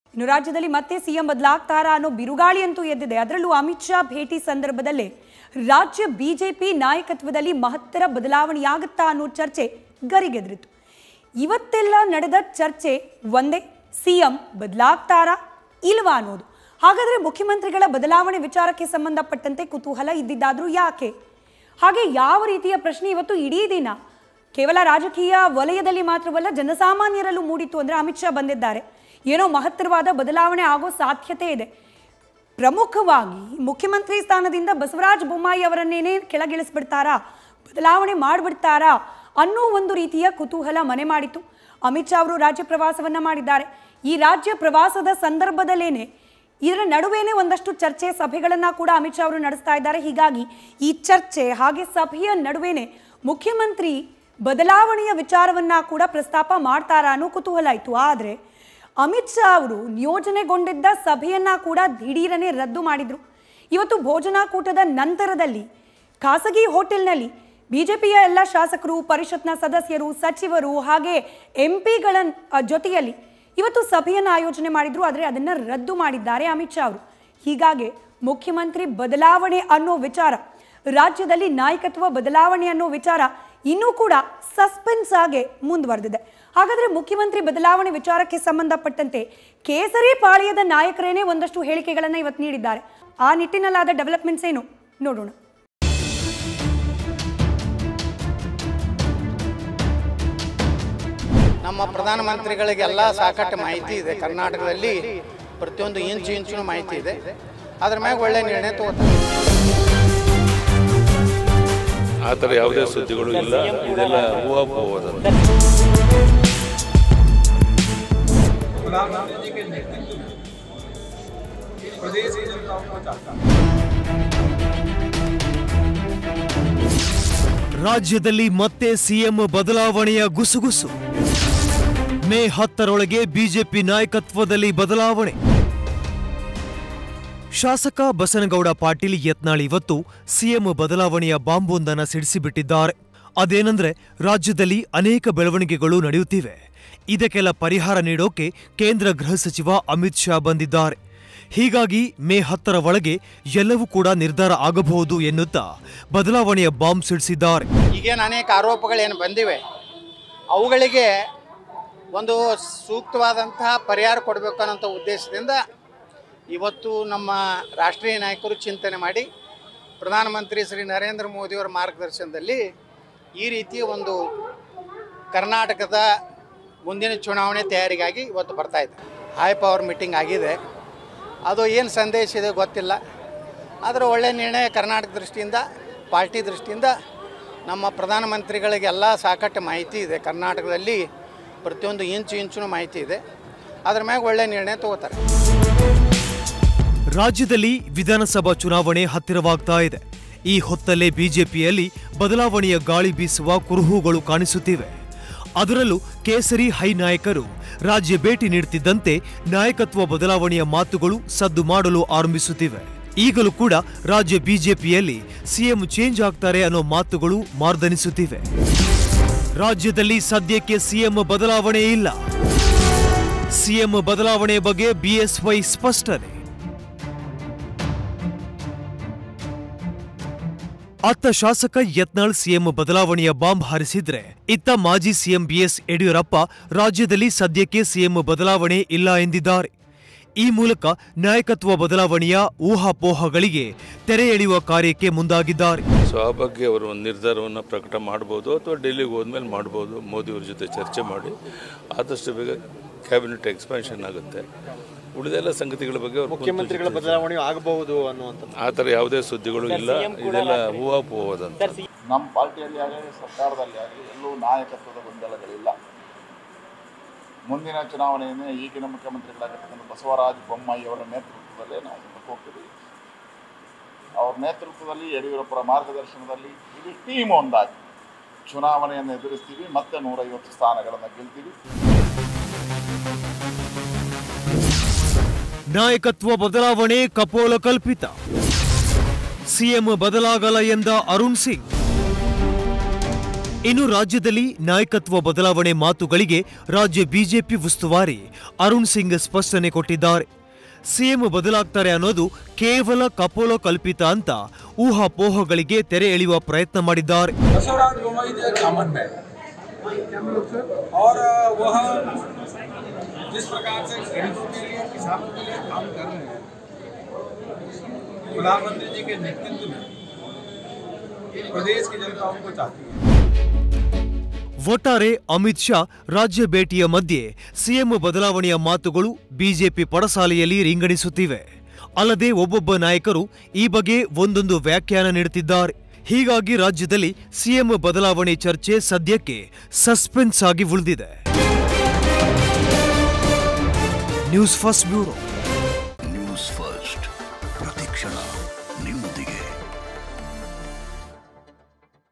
ಇನ್ನು ರಾಜ್ಯದಲ್ಲಿ ಮತ್ತೆ ಸಿಎಂ ಬದಲಾಗ್ತಾರಾ ಅನ್ನೋ ಬಿರುಗಾಳಿ ಅಂತೂ ಎದ್ದಿದೆ ಅದರಲ್ಲೂ ಅಮಿತ್ ಶಾ ಭೇಟಿ ಸಂದರ್ಭದಲ್ಲೇ ರಾಜ್ಯ ಬಿಜೆಪಿ ನಾಯಕತ್ವದಲ್ಲಿ ಮಹತ್ತರ ಬದಲಾವಣೆಯಾಗುತ್ತಾ ಅನ್ನೋ ಚರ್ಚೆ ಗರಿಗೆದ್ರಿತು ಇವತ್ತೆಲ್ಲ ನಡೆದ ಚರ್ಚೆ ಒಂದೇ ಸಿಎಂ ಬದಲಾಗ್ತಾರಾ ಇಲ್ವಾ ಅನ್ನೋದು ಹಾಗಾದ್ರೆ ಮುಖ್ಯಮಂತ್ರಿಗಳ ಬದಲಾವಣೆ ವಿಚಾರಕ್ಕೆ ಸಂಬಂಧಪಟ್ಟಂತೆ ಕುತೂಹಲ ಇದ್ದಿದ್ದಾದ್ರೂ ಯಾಕೆ ಹಾಗೆ ಯಾವ ರೀತಿಯ ಪ್ರಶ್ನೆ ಇವತ್ತು ಇಡೀ ದಿನ ಕೇವಲ ರಾಜಕೀಯ ವಲಯದಲ್ಲಿ ಮಾತ್ರವಲ್ಲ ಜನಸಾಮಾನ್ಯರಲ್ಲೂ ಮೂಡಿತ್ತು ಅಂದ್ರೆ ಅಮಿತ್ ಶಾ ಬಂದಿದ್ದಾರೆ ಏನೋ ಮಹತ್ತರವಾದ ಬದಲಾವಣೆ ಆಗೋ ಸಾಧ್ಯತೆ ಇದೆ ಪ್ರಮುಖವಾಗಿ ಮುಖ್ಯಮಂತ್ರಿ ಸ್ಥಾನದಿಂದ ಬಸವರಾಜ ಬೊಮ್ಮಾಯಿ ಅವರನ್ನೇನೇ ಕೆಳಗಿಳಿಸ್ಬಿಡ್ತಾರಾ ಬದಲಾವಣೆ ಮಾಡಿಬಿಡ್ತಾರಾ ಅನ್ನೋ ಒಂದು ರೀತಿಯ ಕುತೂಹಲ ಮನೆ ಮಾಡಿತು ಅಮಿತ್ ಶಾ ಅವರು ರಾಜ್ಯ ಪ್ರವಾಸವನ್ನ ಮಾಡಿದ್ದಾರೆ ಈ ರಾಜ್ಯ ಪ್ರವಾಸದ ಸಂದರ್ಭದಲ್ಲೇನೆ ಇದರ ನಡುವೆನೇ ಒಂದಷ್ಟು ಚರ್ಚೆ ಸಭೆಗಳನ್ನ ಕೂಡ ಅಮಿತ್ ಶಾ ಅವರು ನಡೆಸ್ತಾ ಇದ್ದಾರೆ ಹೀಗಾಗಿ ಈ ಚರ್ಚೆ ಹಾಗೆ ಸಭೆಯ ನಡುವೆನೆ ಮುಖ್ಯಮಂತ್ರಿ ಬದಲಾವಣೆಯ ವಿಚಾರವನ್ನ ಕೂಡ ಪ್ರಸ್ತಾಪ ಮಾಡ್ತಾರಾ ಅನ್ನೋ ಕುತೂಹಲ ಇತ್ತು ಆದರೆ ಅಮಿತ್ ಶಾ ಅವರು ನಿಯೋಜನೆಗೊಂಡಿದ್ದ ಸಭೆಯನ್ನ ಕೂಡ ದಿಢೀರನೆ ರದ್ದು ಮಾಡಿದ್ರು ಇವತ್ತು ಭೋಜನಾಕೂಟದ ನಂತರದಲ್ಲಿ ಖಾಸಗಿ ಹೋಟೆಲ್ನಲ್ಲಿ ಬಿಜೆಪಿಯ ಎಲ್ಲ ಶಾಸಕರು ಪರಿಷತ್ನ ಸದಸ್ಯರು ಸಚಿವರು ಹಾಗೆ ಎಂ ಪಿಗಳ ಜೊತೆಯಲ್ಲಿ ಇವತ್ತು ಸಭೆಯನ್ನು ಆಯೋಜನೆ ಮಾಡಿದ್ರು ಆದರೆ ಅದನ್ನು ರದ್ದು ಮಾಡಿದ್ದಾರೆ ಅಮಿತ್ ಶಾ ಅವರು ಹೀಗಾಗಿ ಮುಖ್ಯಮಂತ್ರಿ ಬದಲಾವಣೆ ಅನ್ನೋ ವಿಚಾರ ರಾಜ್ಯದಲ್ಲಿ ನಾಯಕತ್ವ ಬದಲಾವಣೆ ಅನ್ನೋ ವಿಚಾರ ಇನ್ನೂ ಕೂಡ ಸಸ್ಪೆನ್ಸ್ ಆಗಿ ಮುಂದುವರೆದಿದೆ ಹಾಗಾದ್ರೆ ಮುಖ್ಯಮಂತ್ರಿ ಬದಲಾವಣೆ ವಿಚಾರಕ್ಕೆ ಸಂಬಂಧಪಟ್ಟಂತೆ ಕೇಸರಿ ಪಾಳ್ಯದ ನಾಯಕರೇನೇ ಒಂದಷ್ಟು ಹೇಳಿಕೆಗಳನ್ನು ಇವತ್ತು ನೀಡಿದ್ದಾರೆ ಆ ನಿಟ್ಟಿನಲ್ಲಾದ ಡೆವಲಪ್ಮೆಂಟ್ಸ್ ಏನು ನೋಡೋಣ ನಮ್ಮ ಪ್ರಧಾನಮಂತ್ರಿಗಳಿಗೆಲ್ಲ ಸಾಕಷ್ಟು ಮಾಹಿತಿ ಇದೆ ಕರ್ನಾಟಕದಲ್ಲಿ ಪ್ರತಿಯೊಂದು ಇಂಚು ಇಂಚು ಮಾಹಿತಿ ಇದೆ ಅದ್ರ ಮ್ಯಾಗ ಒಳ್ಳೆ ನಿರ್ಣಯ ತಗೋತಾರೆ ಆ ಥರ ಯಾವುದೇ ಸುದ್ದಿಗಳು ಇಲ್ಲ ಇದೆಲ್ಲ ಊಹಾಪೋಹದಂತ प्रधानमंत्री जी के नेतृत्व में प्रदेश की जनता को चाहता हूं ರಾಜ್ಯದಲ್ಲಿ ಮತ್ತೆ ಸಿಎಂ ಬದಲಾವಣೆಯ ಗುಸುಗುಸು ಮೇ ಹತ್ತರೊಳಗೆ ಬಿಜೆಪಿ ನಾಯಕತ್ವದಲ್ಲಿ ಬದಲಾವಣೆ ಶಾಸಕ ಬಸನಗೌಡ ಪಾಟೀಲ್ ಯತ್ನಾಳ್ ಇವತ್ತು ಸಿಎಂ ಬದಲಾವಣೆಯ ಬಾಂಬೊಂದನ್ನು ಸಿಡಿಸಿಬಿಟ್ಟಿದ್ದಾರೆ ಅದೇನೆಂದ್ರೆ ರಾಜ್ಯದಲ್ಲಿ ಅನೇಕ ಬೆಳವಣಿಗೆಗಳು ನಡೆಯುತ್ತಿವೆ ಇದಕ್ಕೆಲ್ಲ ಪರಿಹಾರ ನೀಡೋಕೆ ಕೇಂದ್ರ ಗೃಹ ಸಚಿವ ಅಮಿತ್ ಶಾ ಬಂದಿದ್ದಾರೆ ಹೀಗಾಗಿ ಮೇ ಹತ್ತರ ಒಳಗೆ ಎಲ್ಲವೂ ಕೂಡ ನಿರ್ಧಾರ ಆಗಬಹುದು ಎನ್ನುತ್ತಾ ಬದಲಾವಣೆಯ ಬಾಂಬ್ ಸಿಡಿಸಿದ್ದಾರೆ ಈಗೇನು ಅನೇಕ ಆರೋಪಗಳೇನು ಬಂದಿವೆ ಅವುಗಳಿಗೆ ಒಂದು ಸೂಕ್ತವಾದಂತಹ ಪರಿಹಾರ ಕೊಡಬೇಕು ಅನ್ನೋಂಥ ಉದ್ದೇಶದಿಂದ ಇವತ್ತು ನಮ್ಮ ರಾಷ್ಟ್ರೀಯ ನಾಯಕರು ಚಿಂತನೆ ಮಾಡಿ ಪ್ರಧಾನಮಂತ್ರಿ ಶ್ರೀ ನರೇಂದ್ರ ಮೋದಿಯವರ ಮಾರ್ಗದರ್ಶನದಲ್ಲಿ ಈ ರೀತಿಯ ಒಂದು ಕರ್ನಾಟಕದ ಮುಂದಿನ ಚುನಾವಣೆ ತಯಾರಿಗಾಗಿ ಇವತ್ತು ಬರ್ತಾ ಇದೆ ಹೈ ಪವರ್ ಮೀಟಿಂಗ್ ಆಗಿದೆ ಅದು ಏನು ಸಂದೇಶ ಇದೆ ಗೊತ್ತಿಲ್ಲ ಆದರೆ ಒಳ್ಳೆಯ ನಿರ್ಣಯ ಕರ್ನಾಟಕ ದೃಷ್ಟಿಯಿಂದ ಪಾರ್ಟಿ ದೃಷ್ಟಿಯಿಂದ ನಮ್ಮ ಪ್ರಧಾನಮಂತ್ರಿಗಳಿಗೆಲ್ಲ ಸಾಕಷ್ಟು ಮಾಹಿತಿ ಇದೆ ಕರ್ನಾಟಕದಲ್ಲಿ ಪ್ರತಿಯೊಂದು ಇಂಚು ಇಂಚು ಮಾಹಿತಿ ಇದೆ ಅದ್ರ ಮ್ಯಾಗ ಒಳ್ಳೆಯ ನಿರ್ಣಯ ತಗೋತಾರೆ ರಾಜ್ಯದಲ್ಲಿ ವಿಧಾನಸಭಾ ಚುನಾವಣೆ ಹತ್ತಿರವಾಗ್ತಾ ಇದೆ ಈ ಹೊತ್ತಲ್ಲೇ ಬಿಜೆಪಿಯಲ್ಲಿ ಬದಲಾವಣೆಯ ಗಾಳಿ ಬೀಸುವ ಕುರುಹುಗಳು ಕಾಣಿಸುತ್ತಿವೆ ಅದರಲ್ಲೂ ಕೇಸರಿ ಹೈ ನಾಯಕರು ರಾಜ್ಯ ಭೇಟಿ ನೀಡುತ್ತಿದ್ದಂತೆ ನಾಯಕತ್ವ ಬದಲಾವಣೆಯ ಮಾತುಗಳು ಸದ್ದು ಮಾಡಲು ಆರಂಭಿಸುತ್ತಿವೆ ಈಗಲೂ ಕೂಡ ರಾಜ್ಯ ಬಿಜೆಪಿಯಲ್ಲಿ ಸಿಎಂ ಚೇಂಜ್ ಆಗ್ತಾರೆ ಅನ್ನೋ ಮಾತುಗಳು ಮಾರ್ದನಿಸುತ್ತಿವೆ ರಾಜ್ಯದಲ್ಲಿ ಸದ್ಯಕ್ಕೆ ಸಿಎಂ ಬದಲಾವಣೆ ಇಲ್ಲ ಸಿಎಂ ಬದಲಾವಣೆ ಬಗ್ಗೆ ಬಿಎಸ್ವೈ ಸ್ಪಷ್ಟನೆ ಅತ್ತ ಶಾಸಕ ಯತ್ನಾಳ್ ಸಿಎಂ ಬದಲಾವಣೆಯ ಬಾಂಬ್ ಹಾರಿಸಿದ್ರೆ ಇತ್ತ ಮಾಜಿ ಸಿಎಂ ಬಿಎಸ್ ಯಡಿಯೂರಪ್ಪ ರಾಜ್ಯದಲ್ಲಿ ಸದ್ಯಕ್ಕೆ ಸಿಎಂ ಬದಲಾವಣೆ ಇಲ್ಲ ಎಂದಿದ್ದಾರೆ ಈ ಮೂಲಕ ನಾಯಕತ್ವ ಬದಲಾವಣೆಯ ಊಹಾಪೋಹಗಳಿಗೆ ತೆರೆ ಎಳೆಯುವ ಕಾರ್ಯಕ್ಕೆ ಮುಂದಾಗಿದ್ದಾರೆ ಸೊ ಆ ಬಗ್ಗೆ ಅವರು ಒಂದು ನಿರ್ಧಾರವನ್ನು ಪ್ರಕಟ ಮಾಡ್ಬೋದು ಅಥವಾ ಡೆಲ್ಲಿಗೆ ಹೋದ್ಮೇಲೆ ಮಾಡ್ಬೋದು ಮೋದಿಯವ್ರ ಜೊತೆ ಚರ್ಚೆ ಮಾಡಿ ಆದಷ್ಟು ಬೇಗ ಕ್ಯಾಬಿನೆಟ್ ಎಕ್ಸ್ಪಾನ್ಷನ್ ಆಗುತ್ತೆ ಉಳಿದೆಲ್ಲ ಸಂಗತಿಗಳ ಬಗ್ಗೆ ಅವ್ರು ಮುಖ್ಯಮಂತ್ರಿಗಳ ಬದಲಾವಣೆ ಆಗಬಹುದು ಅನ್ನುವಂಥದ್ದು ಆ ಥರ ಯಾವುದೇ ಸುದ್ದಿಗಳು ಇಲ್ಲ ಇದೆಲ್ಲ ಊಹಾಪೋಹದಂತ ನಮ್ಮ ಪಾರ್ಟಿಯಲ್ಲಿ ಆಗಲಿ ಸರ್ಕಾರದಲ್ಲಿ ಆಗಲಿ ಎಲ್ಲೂ ನಾಯಕತ್ವದ ಗೊಂದಲಗಳಿಲ್ಲ ಮುಂದಿನ ಚುನಾವಣೆಯನ್ನು ಈಗಿನ ಮುಖ್ಯಮಂತ್ರಿಗಳಾಗಿರ್ತಕ್ಕಂಥ ಬಸವರಾಜ ಬೊಮ್ಮಾಯಿ ಅವರ ನೇತೃತ್ವದಲ್ಲೇ ನಾವು ಮುಂದಕ್ಕೆ ಹೋಗ್ತೀವಿ ಅವ್ರ ನೇತೃತ್ವದಲ್ಲಿ ಯಡಿಯೂರಪ್ಪರ ಮಾರ್ಗದರ್ಶನದಲ್ಲಿ ಇಡೀ ಟೀಮ್ ಒಂದಾಗಿ ಚುನಾವಣೆಯನ್ನು ಎದುರಿಸ್ತೀವಿ ಮತ್ತೆ ನೂರೈವತ್ತು ಸ್ಥಾನಗಳನ್ನು ಗೆಲ್ತೀವಿ ನಾಯಕತ್ವ ಬದಲಾವಣೆ ಕಪೋಲ ಕಲ್ಪಿತ ಸಿಎಂ ಬದಲಾಗಲ್ಲ ಎಂದ ಅರುಣ್ ಸಿಂಗ್ ಇನ್ನು ರಾಜ್ಯದಲ್ಲಿ ನಾಯಕತ್ವ ಬದಲಾವಣೆ ಮಾತುಗಳಿಗೆ ರಾಜ್ಯ ಬಿಜೆಪಿ ಉಸ್ತುವಾರಿ ಅರುಣ್ ಸಿಂಗ್ ಸ್ಪಷ್ಟನೆ ಕೊಟ್ಟಿದ್ದಾರೆ ಸಿಎಂ ಬದಲಾಗ್ತಾರೆ ಅನ್ನೋದು ಕೇವಲ ಕಪೋಲ ಕಲ್ಪಿತ ಅಂತ ಊಹಾಪೋಹಗಳಿಗೆ ತೆರೆ ಎಳೆಯುವ ಪ್ರಯತ್ನ ಮಾಡಿದ್ದಾರೆ बसवराज बोम्मई जी एक अमन में और वह जिस प्रकार से गरीबों के लिए किसानों के लिए काम कर रहे हैं प्रधानमंत्री जी के नेतृत्व में प्रदेश की जनता उनको चाहती है ಒಟ್ಟಾರೆ ಅಮಿತ್ ಶಾ ರಾಜ್ಯ ಭೇಟಿಯ ಮಧ್ಯೆ ಸಿಎಂ ಬದಲಾವಣೆಯ ಮಾತುಗಳು ಬಿಜೆಪಿ ಪಡಸಾಲೆಯಲ್ಲಿ ರಿಂಗಣಿಸುತ್ತಿವೆ ಅಲ್ಲದೆ ಒಬ್ಬೊಬ್ಬ ನಾಯಕರು ಈ ಬಗ್ಗೆ ಒಂದೊಂದು ವ್ಯಾಖ್ಯಾನ ನೀಡುತ್ತಿದ್ದಾರೆ ಹೀಗಾಗಿ ರಾಜ್ಯದಲ್ಲಿ ಸಿಎಂ ಬದಲಾವಣೆ ಚರ್ಚೆ ಸದ್ಯಕ್ಕೆ ಸಸ್ಪೆನ್ಸ್ ಆಗಿ ಉಳಿದಿದೆ ನ್ಯೂಸ್ ಫಸ್ಟ್ ಬ್ಯೂರೋ